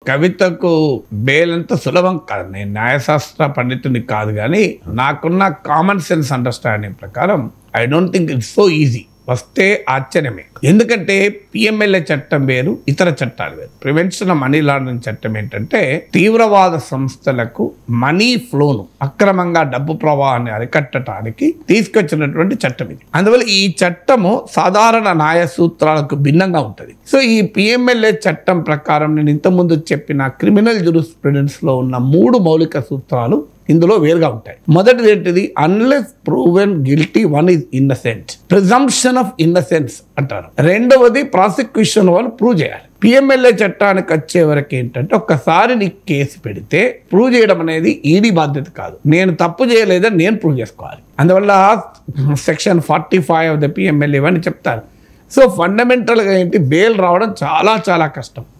కవితకు బెయిల్ అంత సులభం కాదు నేను న్యాయశాస్త్ర పండితుని కాదు కానీ నాకున్న కామన్ సెన్స్ అండర్స్టాండింగ్ ప్రకారం I don't think it's so easy వస్తే ఆశ్చర్యమే ఎందుకంటే పిఎంఎల్ఏ చట్టం వేరు ఇతర చట్టాలు వేరు ప్రివెన్షన్ ఆఫ్ మనీ లాండరింగ్ చట్టం ఏంటంటే తీవ్రవాద సంస్థలకు మనీ ఫ్లోను అక్రమంగా డబ్బు ప్రవాహాన్ని అరికట్టడానికి తీసుకొచ్చినటువంటి చట్టం ఇది అందువల్ల ఈ చట్టము సాధారణ న్యాయ సూత్రాలకు భిన్నంగా ఉంటుంది సో ఈ పిఎంఎల్ఏ చట్టం ప్రకారం నేను ఇంతకుముందు చెప్పిన క్రిమినల్ జురిస్ప్రుడెన్స్ లో ఉన్న మూడు మౌలిక సూత్రాలు ఇందులో వేరుగా ఉంటాయి మొదటిది ఏంటిది unless proven guilty one is innocent presumption of innocence అంటారు రెండవది ప్రాసిక్యూషన్ వాళ్ళు ప్రూవ్ చేయాలి పిఎంఎల్ఏ చట్టానికి వచ్చే వరకు ఏంటంటే ఒక్కసారి నీకు కేసు పెడితే ప్రూవ్ చేయడం అనేది ఈడీ బాధ్యత కాదు నేను తప్పు చేయలేదని నేను ప్రూవ్ చేసుకోవాలి అందువల్ల section forty five of the PMLA అని చెప్తారు సో ఫండమెంటల్గా ఏంటి బెయిల్ రావడం చాలా చాలా కష్టం